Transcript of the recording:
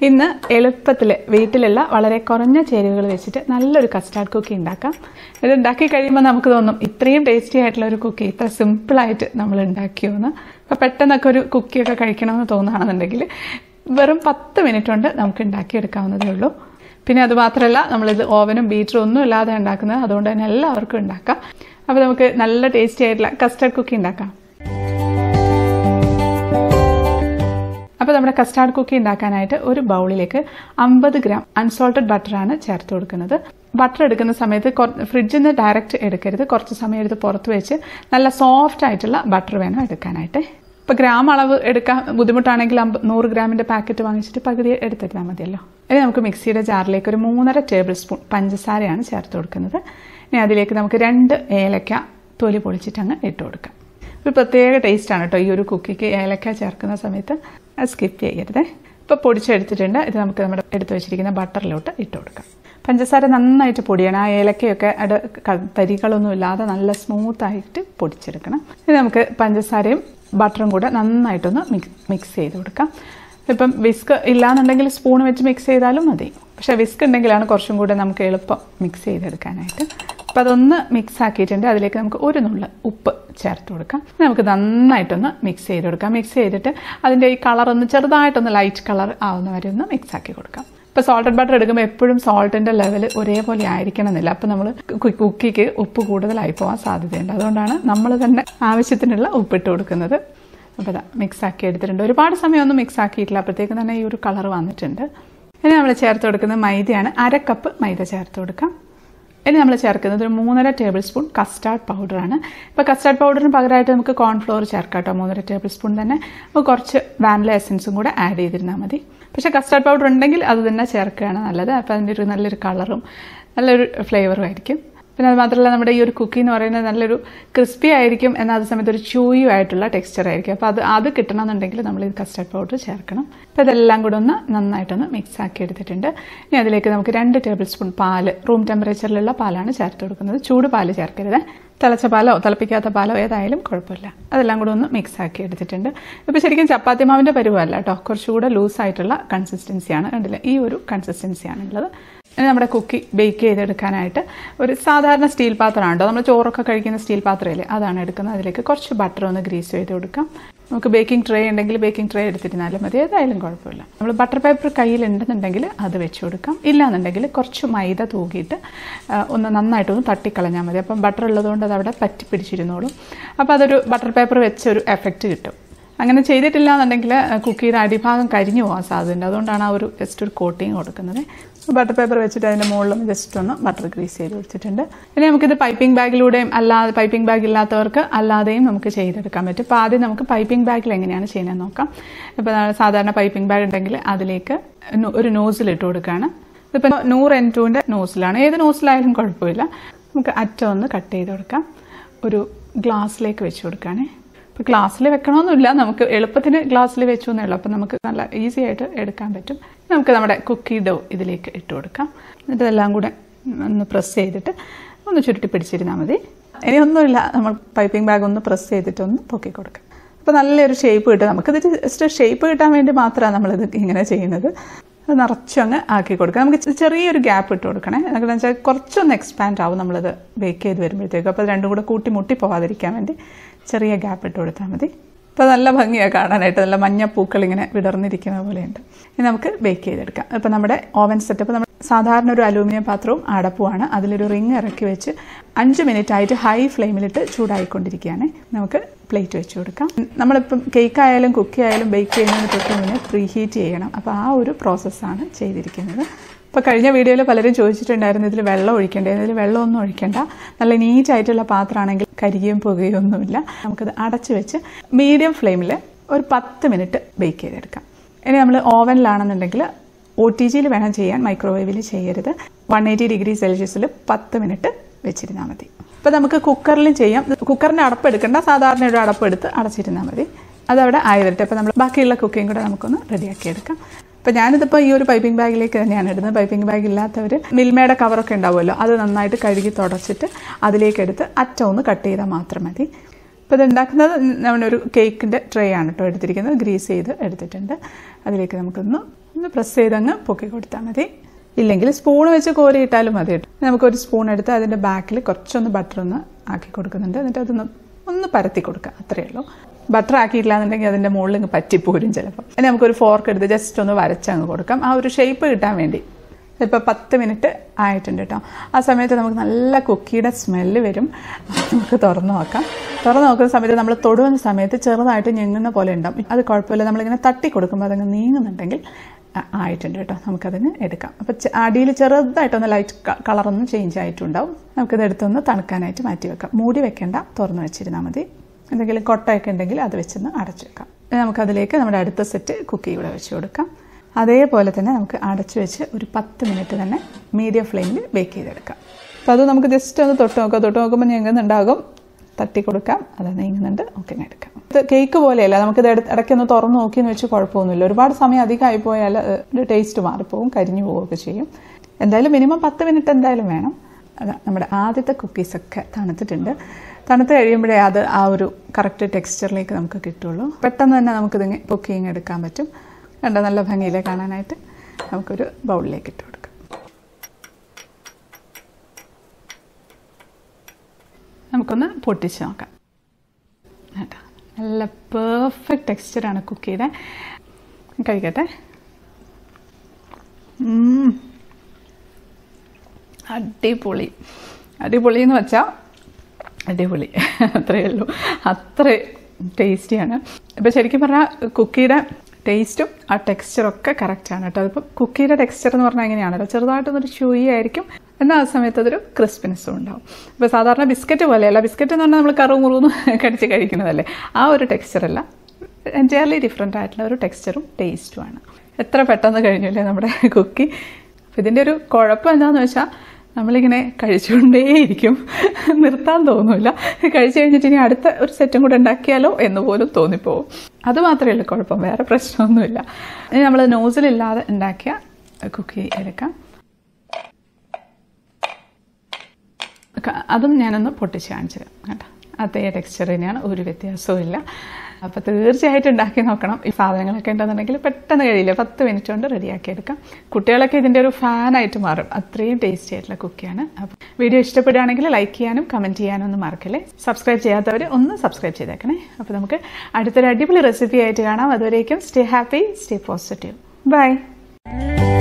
ഇന്ന് എളുപ്പത്തിൽ വീട്ടിലുള്ള വളരെ കുറഞ്ഞ ചേരുവകൾ വെച്ചിട്ട് നല്ലൊരു കസ്റ്റാർഡ് കുക്കി ഉണ്ടാക്കാം ഇത് ഉണ്ടാക്കി കഴിയുമ്പോൾ നമുക്ക് തോന്നും ഇത്രയും ടേസ്റ്റി ആയിട്ടുള്ള ഒരു കുക്കി ഇത്ര സിമ്പിളായിട്ട് നമ്മൾ ഉണ്ടാക്കിയോന്ന് അപ്പോൾ പെട്ടെന്നൊക്കെ ഒരു കുക്കിയൊക്കെ കഴിക്കണമെന്ന് തോന്നുകയാണെന്നുണ്ടെങ്കിൽ വെറും പത്ത് മിനിറ്റ് കൊണ്ട് നമുക്ക് ഉണ്ടാക്കിയെടുക്കാവുന്നതേ ഉള്ളൂ പിന്നെ അത് മാത്രമല്ല നമ്മളിത് ഓവനും ബീറ്ററും ഒന്നും ഇല്ലാതെ ഉണ്ടാക്കുന്നത് അതുകൊണ്ട് തന്നെ എല്ലാവർക്കും ഉണ്ടാക്കാം അപ്പോൾ നമുക്ക് നല്ല ടേസ്റ്റി ആയിട്ടുള്ള കസ്റ്റാർഡ് കുക്കി ഉണ്ടാക്കാം അപ്പോൾ നമ്മുടെ കസ്റ്റാർഡ് കുക്കി ഉണ്ടാക്കാനായിട്ട് ഒരു ബൗളിലേക്ക് അമ്പത് ഗ്രാം അൺസോൾട്ടഡ് ബട്ടറാണ് ചേർത്ത് കൊടുക്കുന്നത് ബട്ടർ എടുക്കുന്ന സമയത്ത് ഫ്രിഡ്ജിൽ നിന്ന് ഡയറക്റ്റ് എടുക്കരുത് കുറച്ച് സമയം എടുത്ത് പുറത്ത് വെച്ച് നല്ല സോഫ്റ്റ് ആയിട്ടുള്ള ബട്ടർ വേണം എടുക്കാനായിട്ട് ഇപ്പോൾ ഗ്രാം അളവ് എടുക്കാൻ ബുദ്ധിമുട്ടാണെങ്കിൽ അമ്പ നൂറ് ഗ്രാമിൻ്റെ പാക്കറ്റ് വാങ്ങിച്ചിട്ട് പകുതി എടുത്തിരുന്നാൽ മതിയല്ലോ ഇനി നമുക്ക് മിക്സിയുടെ ജാറിലേക്ക് ഒരു മൂന്നര ടേബിൾ സ്പൂൺ പഞ്ചസാരയാണ് ചേർത്ത് കൊടുക്കുന്നത് ഇനി അതിലേക്ക് നമുക്ക് രണ്ട് ഏലക്ക തൊലി പൊളിച്ചിട്ട് അങ്ങ് ഇട്ട് കൊടുക്കാം ഒരു പ്രത്യേക ടേസ്റ്റാണ് കേട്ടോ ഈ ഒരു കുക്കിക്ക് ഏലക്ക ചേർക്കുന്ന സമയത്ത് അത് സ്കിപ്പ് ചെയ്യരുത് ഇപ്പോൾ പൊടിച്ചെടുത്തിട്ടുണ്ട് ഇത് നമുക്ക് നമ്മുടെ എടുത്തു വെച്ചിരിക്കുന്ന ബട്ടറിലോട്ട് ഇട്ട് കൊടുക്കാം പഞ്ചസാര നന്നായിട്ട് പൊടിയണം ആ ഏലക്കയൊക്കെ അവിടെ തരികളൊന്നും ഇല്ലാതെ നല്ല സ്മൂത്തായിട്ട് പൊടിച്ചെടുക്കണം ഇത് നമുക്ക് പഞ്ചസാരയും ബട്ടറും കൂടെ നന്നായിട്ടൊന്ന് മിക്സ് മിക്സ് ചെയ്ത് കൊടുക്കാം ഇപ്പം വിസ്ക് ഇല്ലാന്നുണ്ടെങ്കിൽ സ്പൂൺ വെച്ച് മിക്സ് ചെയ്താലും മതി പക്ഷേ വിസ്ക് ഉണ്ടെങ്കിലാണ് കുറച്ചും കൂടെ നമുക്ക് എളുപ്പം മിക്സ് ചെയ്തെടുക്കാനായിട്ട് അപ്പം അതൊന്ന് മിക്സ് ആക്കിയിട്ടുണ്ട് അതിലേക്ക് നമുക്ക് ഒരു നുള്ള് ഉപ്പ് ചേർത്ത് കൊടുക്കാം നമുക്ക് നന്നായിട്ടൊന്ന് മിക്സ് ചെയ്ത് കൊടുക്കാം മിക്സ് ചെയ്തിട്ട് അതിൻ്റെ ഈ കളർ ഒന്ന് ചെറുതായിട്ടൊന്ന് ലൈറ്റ് കളർ ആവുന്ന വരെ ഒന്ന് മിക്സ് ആക്കി കൊടുക്കാം ഇപ്പോൾ സോൾട്ടഡ് ബട്ടർ എടുക്കുമ്പോൾ എപ്പോഴും സോൾട്ടിൻ്റെ ലെവൽ ഒരേപോലെ ആയിരിക്കണം എന്നില്ല അപ്പോൾ നമ്മൾ കുക്കിക്ക് ഉപ്പ് കൂടുതലായി പോകാൻ സാധ്യതയുണ്ട് അതുകൊണ്ടാണ് നമ്മൾ തന്നെ ആവശ്യത്തിനുള്ള ഉപ്പിട്ട് കൊടുക്കുന്നത് അപ്പോൾ അതാ മിക്സ് ആക്കി എടുത്തിട്ടുണ്ട് ഒരുപാട് സമയമൊന്നും മിക്സ് ആക്കിയിട്ടില്ല അപ്പോഴത്തേക്കും തന്നെ ഈ ഒരു കളർ വന്നിട്ടുണ്ട് ഇനി നമ്മൾ ചേർത്ത് കൊടുക്കുന്നത് മൈദയാണ് അര കപ്പ് മൈദ ചേർത്ത് കൊടുക്കാം ഇനി നമ്മൾ ചേർക്കുന്നത് ഒരു മൂന്നര ടേബിൾ സ്പൂൺ കസ്റ്റാർഡ് പൗഡറാണ് ഇപ്പോൾ കസ്റ്റാർഡ് പൗഡറിന് പകരമായിട്ട് നമുക്ക് കോൺഫ്ലോർ ചേർക്കാം കേട്ടോ മൂന്നര ടേബിൾ സ്പൂൺ തന്നെ അപ്പോൾ കുറച്ച് വാനില എസൻസും കൂടെ ആഡ് ചെയ്തിരുന്നാൽ മതി പക്ഷേ കസ്റ്റാർഡ് പൗഡർ ഉണ്ടെങ്കിൽ അത് തന്നെ ചേർക്കുകയാണ് നല്ലത് അപ്പോൾ അതിൻ്റെ ഒരു നല്ലൊരു കളറും നല്ലൊരു ഫ്ലേവറും ആയിരിക്കും പിന്നെ അത് മാത്രമല്ല നമ്മുടെ ഈ ഒരു കുക്കി എന്ന് പറയുന്നത് നല്ലൊരു ക്രിസ്പി ആയിരിക്കും എന്നാൽ അതേ സമയത്ത് ഒരു ചൂയും ആയിട്ടുള്ള ടെക്സ്ചർ ആയിരിക്കും അപ്പോൾ അത് അത് കിട്ടണമെന്നുണ്ടെങ്കിൽ നമ്മൾ ഈ കസ്റ്റർഡ് പൗഡർ ചേർക്കണം അപ്പോൾ ഇതെല്ലാം കൂടെ ഒന്ന് നന്നായിട്ടൊന്ന് മിക്സ് ആക്കി എടുത്തിട്ടുണ്ട് ഇനി അതിലേക്ക് നമുക്ക് രണ്ട് ടേബിൾ സ്പൂൺ പാല് റൂം ടെമ്പറേച്ചറിലുള്ള പാലാണ് ചേർത്ത് കൊടുക്കുന്നത് ചൂട് പാല് ചേർക്കരുത് തിളച്ച പാലോ തിളപ്പിക്കാത്ത പാലോ ഏതായാലും കുഴപ്പമില്ല അതെല്ലാം കൂടെ ഒന്ന് മിക്സ് ആക്കി എടുത്തിട്ടുണ്ട് ഇപ്പോൾ ശരിക്കും ചപ്പാത്തി മാവിൻ്റെ പരുവമല്ല കേട്ടോ കുറച്ചുകൂടെ ലൂസായിട്ടുള്ള കൺസിസ്റ്റൻസിയാണ് കണ്ടില്ല ഈ ഒരു കൺസിസ്റ്റൻസിയാണ് ഉള്ളത് ഇനി നമ്മുടെ കുക്കി ബേക്ക് ചെയ്തെടുക്കാനായിട്ട് ഒരു സാധാരണ സ്റ്റീൽ പാത്രമാണ് കേട്ടോ നമ്മൾ ചോറൊക്കെ കഴിക്കുന്ന സ്റ്റീൽ പാത്രമില്ലേ അതാണ് എടുക്കുന്നത് അതിലേക്ക് കുറച്ച് ബട്ടർ ഒന്ന് ഗ്രീസ് ചെയ്ത് കൊടുക്കാം നമുക്ക് ബേക്കിംഗ് ട്രേ ഉണ്ടെങ്കിൽ ബേക്കിംഗ് ട്രേ എടുത്തിരുന്നാലും മതി ഏതായാലും കുഴപ്പമില്ല നമ്മൾ ബട്ടർ പേപ്പർ കയ്യിലുണ്ടെന്നുണ്ടെങ്കിൽ അത് വെച്ച് കൊടുക്കാം ഇല്ലാന്നുണ്ടെങ്കിൽ കുറച്ച് മൈദ തൂക്കിയിട്ട് ഒന്ന് നന്നായിട്ടൊന്ന് തട്ടിക്കളഞ്ഞാൽ മതി അപ്പം ബട്ടർ ഉള്ളതുകൊണ്ട് അത് അവിടെ പറ്റി പിടിച്ചിരുന്നോളും അപ്പോൾ അതൊരു ബട്ടർ പേപ്പർ വെച്ചൊരു എഫക്റ്റ് കിട്ടും അങ്ങനെ ചെയ്തിട്ടില്ല എന്നുണ്ടെങ്കിൽ കുക്കിയുടെ അടിഭാഗം കരിഞ്ഞു പോകാൻ സാധ്യതയുണ്ട് അതുകൊണ്ടാണ് ആ ഒരു ജസ്റ്റ് ഒരു കോട്ടിങ് കൊടുക്കുന്നത് ബട്ടർ പേപ്പർ വെച്ചിട്ട് അതിൻ്റെ മുകളിലും ജസ്റ്റ് ഒന്ന് ബട്ടർ ഗ്രീസ് ചെയ്ത് വെച്ചിട്ടുണ്ട് ഇനി നമുക്കിത് പൈപ്പിംഗ് ബാഗിലൂടെയും അല്ലാതെ പൈപ്പിംഗ് ബാഗ് ഇല്ലാത്തവർക്ക് അല്ലാതെയും നമുക്ക് ചെയ്തെടുക്കാൻ പറ്റും അപ്പോൾ ആദ്യം നമുക്ക് പൈപ്പിംഗ് ബാഗിൽ എങ്ങനെയാണ് ചെയ്യുന്നത് നോക്കാം ഇപ്പോൾ സാധാരണ പൈപ്പിംഗ് ബാഗ് ഉണ്ടെങ്കിൽ അതിലേക്ക് ഒരു നോസിൽ ഇട്ട് കൊടുക്കുകയാണ് ഇതിപ്പോൾ നൂറ് എൻ ടുവിൻ്റെ നോസിലാണ് ഏത് നോസിലായാലും കുഴപ്പമില്ല നമുക്ക് അറ്റം ഒന്ന് കട്ട് ചെയ്ത് കൊടുക്കാം ഒരു ഗ്ലാസ്സിലേക്ക് വെച്ച് കൊടുക്കുകയാണേ ഇപ്പോൾ ഗ്ലാസ്സിൽ വെക്കണമെന്നില്ല നമുക്ക് എളുപ്പത്തിന് ഗ്ലാസ്സിൽ വെച്ചു എന്നേ ഉള്ളൂ അപ്പം നമുക്ക് നല്ല ഈസി ആയിട്ട് എടുക്കാൻ പറ്റും നമുക്ക് നമ്മുടെ കുക്കി ഡോ ഇതിലേക്ക് ഇട്ട് കൊടുക്കാം എന്നിട്ട് ഇതെല്ലാം കൂടെ ഒന്ന് പ്രസ് ചെയ്തിട്ട് ഒന്ന് ചുരുട്ടി പിടിച്ചിരുന്നാൽ മതി ഇനി ഒന്നുമില്ല നമ്മൾ പൈപ്പിംഗ് ബാഗ് ഒന്ന് പ്രസ് ചെയ്തിട്ട് ഒന്ന് പൊക്കി കൊടുക്കാം അപ്പോൾ നല്ലൊരു ഷേപ്പ് കിട്ടും നമുക്കിത് ജസ്റ്റ് ഷേപ്പ് കിട്ടാൻ വേണ്ടി മാത്രമാണ് നമ്മളിത് ഇങ്ങനെ ചെയ്യുന്നത് അത് നിറച്ചും അങ്ങ് ആക്കി കൊടുക്കുക നമുക്ക് ചെറിയൊരു ഗ്യാപ്പ് ഇട്ട് കൊടുക്കണേ എന്താണെന്ന് വെച്ചാൽ കുറച്ചൊന്ന് എക്സ്പാൻഡ് ആവും നമ്മളത് ബേക്ക് ചെയ്ത് വരുമ്പോഴത്തേക്കും അപ്പോൾ രണ്ടും കൂടെ കൂട്ടി മുട്ടി പോകാതിരിക്കാൻ വേണ്ടി ചെറിയ ഗ്യാപ്പ് ഇട്ട് കൊടുത്താൽ മതി അപ്പോൾ നല്ല ഭംഗിയാണ് കാണാനായിട്ട് നല്ല മഞ്ഞപ്പൂക്കൾ ഇങ്ങനെ വിടർന്നിരിക്കുന്ന പോലെയുണ്ട് ഇനി നമുക്ക് ബേക്ക് ചെയ്തെടുക്കാം ഇപ്പോൾ നമ്മുടെ ഓവൻ സെറ്റപ്പ് നമ്മൾ സാധാരണ ഒരു അലൂമിനിയം പാത്രവും അടപ്പുമാണ് അതിലൊരു റിങ് ഇറക്കി വെച്ച് അഞ്ച് മിനിറ്റ് ആയിട്ട് ഹൈ ഫ്ലെയിമിലിട്ട് ചൂടായിക്കൊണ്ടിരിക്കുകയാണ് നമുക്ക് പ്ലേറ്റ് വെച്ച് കൊടുക്കാം നമ്മളിപ്പം കേക്ക് ആയാലും കുക്കി ആയാലും ബേക്ക് ചെയ്യുന്നതിന് തൊട്ട് മുന്നേ പ്രീ ഹീറ്റ് ചെയ്യണം അപ്പോൾ ആ ഒരു പ്രോസസ്സാണ് ചെയ്തിരിക്കുന്നത് ഇപ്പോൾ കഴിഞ്ഞ വീഡിയോയിൽ പലരും ചോദിച്ചിട്ടുണ്ടായിരുന്നു ഇതിൽ വെള്ളം ഒഴിക്കേണ്ടത് ഇതിൽ വെള്ളമൊന്നും ഒഴിക്കേണ്ട നല്ല നീറ്റായിട്ടുള്ള പാത്രമാണെങ്കിൽ കരിയും പുകയും ഒന്നുമില്ല നമുക്കത് അടച്ച് വെച്ച് മീഡിയം ഫ്ലെയിമിൽ ഒരു പത്ത് മിനിറ്റ് ബേക്ക് ചെയ്തെടുക്കാം ഇനി നമ്മൾ ഓവനിലാണെന്നുണ്ടെങ്കിൽ ഒ ടി ജിയിൽ വേണം ചെയ്യാൻ മൈക്രോവേവിൽ ചെയ്യരുത് വൺ എയ്റ്റി ഡിഗ്രി സെൽഷ്യസിൽ പത്ത് മിനിറ്റ് വെച്ചിരുന്നാൽ മതി ഇപ്പോൾ നമുക്ക് കുക്കറിലും ചെയ്യാം കുക്കറിൻ്റെ അടപ്പ് എടുക്കേണ്ട സാധാരണ ഒരു അടപ്പ് എടുത്ത് അടച്ചിരുന്നാൽ മതി അതവിടെ ആയി വരട്ടെ അപ്പോൾ നമ്മൾ ബാക്കിയുള്ള കുക്കിംഗ് കൂടെ നമുക്കൊന്ന് റെഡിയാക്കി എടുക്കാം അപ്പോൾ ഞാനിതിപ്പോൾ ഈ ഒരു പൈപ്പിംഗ് ബാഗിലേക്ക് തന്നെയാണ് ഇടുന്നത് പൈപ്പിംഗ് ബാഗ് ഇല്ലാത്തവർ മിൽമയുടെ കവറൊക്കെ ഉണ്ടാവുമല്ലോ അത് നന്നായിട്ട് കഴുകി തുടച്ചിട്ട് അതിലേക്ക് എടുത്ത് അറ്റം ഒന്ന് കട്ട് ചെയ്താൽ മാത്രം മതി ഇപ്പോൾ ഇത് ഉണ്ടാക്കുന്നത് നമ്മളൊരു കേക്കിൻ്റെ ട്രേ ആണ് കേട്ടോ എടുത്തിരിക്കുന്നത് ഗ്രീസ് ചെയ്ത് എടുത്തിട്ടുണ്ട് അതിലേക്ക് നമുക്കൊന്ന് ഒന്ന് പ്രസ് ചെയ്തങ്ങ് പൊക്കി കൊടുത്താൽ മതി ഇല്ലെങ്കിൽ സ്പൂൺ വെച്ച് കോരിയിട്ടാലും മതി കേട്ടോ നമുക്കൊരു സ്പൂൺ എടുത്ത് അതിൻ്റെ ബാക്കിൽ കുറച്ചൊന്ന് ബട്ടർ ഒന്ന് ആക്കി കൊടുക്കുന്നുണ്ട് എന്നിട്ട് അതൊന്ന് ഒന്ന് പരത്തി കൊടുക്കുക അത്രയേ ഉള്ളൂ ബട്ടർ ആക്കിയിട്ടില്ല എന്നുണ്ടെങ്കിൽ അതിൻ്റെ മുകളിൽ ഇങ്ങ് പറ്റിപ്പോരും ചിലപ്പോൾ ഇനി നമുക്കൊരു ഫോർക്ക് എടുത്ത് ജസ്റ്റ് ഒന്ന് വരച്ചങ്ങ് കൊടുക്കാം ആ ഒരു ഷേപ്പ് കിട്ടാൻ വേണ്ടി ഇപ്പോൾ പത്ത് മിനിറ്റ് ആയിട്ടുണ്ട് കേട്ടോ ആ സമയത്ത് നമുക്ക് നല്ല കുക്കിയുടെ സ്മെല്ല് വരും നമുക്ക് തുറന്നു നോക്കാം തുറന്നു നോക്കുന്ന സമയത്ത് നമ്മൾ തൊടുന്ന സമയത്ത് ചെറുതായിട്ട് ഞെങ്ങുന്ന പോലെ ഉണ്ടാവും അത് കുഴപ്പമില്ല നമ്മളിങ്ങനെ തട്ടി കൊടുക്കുമ്പോൾ അതങ്ങ് നീങ്ങുന്നുണ്ടെങ്കിൽ ആ- ആയിട്ടുണ്ട് കേട്ടോ നമുക്കതിന് എടുക്കാം അപ്പോൾ അടിയിൽ ചെറുതായിട്ടൊന്ന് ലൈറ്റ് കളറൊന്നും ചേഞ്ച് ആയിട്ടുണ്ടാവും നമുക്കിത് എടുത്തൊന്ന് തണുക്കാനായിട്ട് മാറ്റി വെക്കാം മൂടി വെക്കേണ്ട തുറന്നു വെച്ചിരുന്നാൽ മതി എന്തെങ്കിലും കൊട്ടയൊക്കെ ഉണ്ടെങ്കിൽ അത് വെച്ചൊന്ന് അടച്ചു വെക്കാം ഇനി നമുക്കതിലേക്ക് നമ്മുടെ അടുത്ത സെറ്റ് കുക്കി ഇവിടെ വെച്ച് കൊടുക്കാം അതേപോലെ തന്നെ നമുക്ക് അടച്ചു വെച്ച് ഒരു പത്ത് മിനിറ്റ് തന്നെ മീഡിയം ഫ്ലെയിമിൽ ബേക്ക് ചെയ്തെടുക്കാം അപ്പോൾ അത് നമുക്ക് ജസ്റ്റ് ഒന്ന് തൊട്ട് നോക്കാം തൊട്ട് നോക്കുമ്പോൾ ഞെങ്ങുന്നുണ്ടാകും തട്ടി കൊടുക്കാം അത് നീങ്ങുന്നുണ്ട് ഓക്കെ എടുക്കാം ഇത് കേക്ക് പോലെയല്ല നമുക്കിത് ഇട- ഇടയ്ക്കൊന്ന് തുറന്ന് നോക്കിയെന്ന് വെച്ച് കുഴപ്പമൊന്നുമില്ല ഒരുപാട് സമയം അധികമായി പോയാൽ ടേസ്റ്റ് മാറിപ്പോവും കരിഞ്ഞു പോവുകയൊക്കെ ചെയ്യും എന്തായാലും മിനിമം പത്ത് മിനിറ്റ് എന്തായാലും വേണം അതാ നമ്മുടെ ആദ്യത്തെ കുക്കീസൊക്കെ തണുത്തിട്ടുണ്ട് തണുത്ത് കഴിയുമ്പോഴേ അത് ആ ഒരു കറക്റ്റ് ടെക്സ്ചറിലേക്ക് നമുക്ക് കിട്ടുള്ളൂ പെട്ടെന്ന് തന്നെ നമുക്കിത് കുക്കിങ് എടുക്കാൻ പറ്റും കണ്ട നല്ല ഭംഗിയിലെ കാണാനായിട്ട് നമുക്കൊരു ബൗളിലേക്ക് ഇട്ട് കൊടുക്കാം നമുക്കൊന്ന് പൊട്ടിച്ച് നോക്കാം കേട്ടോ നല്ല പെർഫെക്റ്റ് ടെക്സ്ചറാണ് കുക്കിയുടെ കഴിക്കട്ടെ ഉം. അടിപൊളി അടിപൊളി എന്ന് വെച്ചാൽ അടിപൊളി അത്രയേ ഉള്ളൂ അത്ര ടേസ്റ്റിയാണ് ഇപ്പം ശരിക്കും പറഞ്ഞാൽ കുക്കിയുടെ ടേസ്റ്റും ആ ടെക്സ്ചറും ഒക്കെ കറക്റ്റാണ് കേട്ടോ അതിപ്പോൾ കുക്കിയുടെ ടെക്സ്ചർ എന്ന് പറഞ്ഞാൽ എങ്ങനെയാണല്ലോ ചെറുതായിട്ടൊന്നൊരു ഷൂയി ആയിരിക്കും എന്നാൽ ആ സമയത്ത് അതൊരു ക്രിസ്പിനെസ്സും ഉണ്ടാവും ഇപ്പോൾ സാധാരണ ബിസ്ക്കറ്റ് പോലെയല്ല ബിസ്ക്കറ്റ് എന്ന് പറഞ്ഞാൽ നമ്മൾ കറു മുറുന്ന് കടിച്ച് കഴിക്കുന്നതല്ലേ ആ ഒരു ടെക്സ്ചറല്ല എൻറ്റയർലി ഡിഫറെൻ്റ് ആയിട്ടുള്ള ഒരു ടെക്സ്ചറും ടേസ്റ്റുമാണ് എത്ര പെട്ടെന്ന് കഴിഞ്ഞില്ലേ നമ്മുടെ കുക്കി അപ്പം ഇതിൻ്റെ ഒരു കുഴപ്പം എന്താണെന്ന് വെച്ചാൽ നമ്മളിങ്ങനെ കഴിച്ചുകൊണ്ടേയിരിക്കും നിർത്താൻ തോന്നില്ല കഴിച്ചു കഴിഞ്ഞിട്ട് ഇനി അടുത്ത ഒരു സെറ്റും കൂടെ ഉണ്ടാക്കിയാലോ എന്ന് പോലും തോന്നിപ്പോവും അത് മാത്രമേ ഉള്ളൂ കുഴപ്പം വേറെ പ്രശ്നമൊന്നുമില്ല ഇനി നമ്മൾ നോസിലില്ലാതെ ഉണ്ടാക്കിയ കുക്കി എടുക്കാം ക- അതും ഞാനൊന്ന് പൊട്ടിച്ച് കാണിച്ചു തരാം കേട്ടോ അതേ ടെക്സ്ചർ തന്നെയാണ് ഒരു വ്യത്യാസവും ഇല്ല അപ്പോൾ തീർച്ചയായിട്ടും ഉണ്ടാക്കി നോക്കണം ഈ സാധനങ്ങളൊക്കെ ഉണ്ടെന്നുണ്ടെങ്കിൽ പെട്ടെന്ന് കഴിയില്ല പത്ത് മിനിറ്റ് കൊണ്ട് റെഡിയാക്കി എടുക്കാം കുട്ടികളൊക്കെ ഇതിൻ്റെ ഒരു ഫാനായിട്ട് മാറും അത്രയും ടേസ്റ്റി ആയിട്ടുള്ള കുക്കിയാണ് അപ്പോൾ വീഡിയോ ഇഷ്ടപ്പെടുകയാണെങ്കിൽ ലൈക്ക് ചെയ്യാനും കമൻറ്റ് ചെയ്യാനും ഒന്നും മറക്കല്ലേ സബ്സ്ക്രൈബ് ചെയ്യാത്തവർ ഒന്ന് സബ്സ്ക്രൈബ് ചെയ്തേക്കണേ അപ്പോൾ നമുക്ക് അടുത്തൊരു അടിപൊളി റെസിപ്പി ആയിട്ട് കാണാം അതുവരേക്കും stay happy stay positive by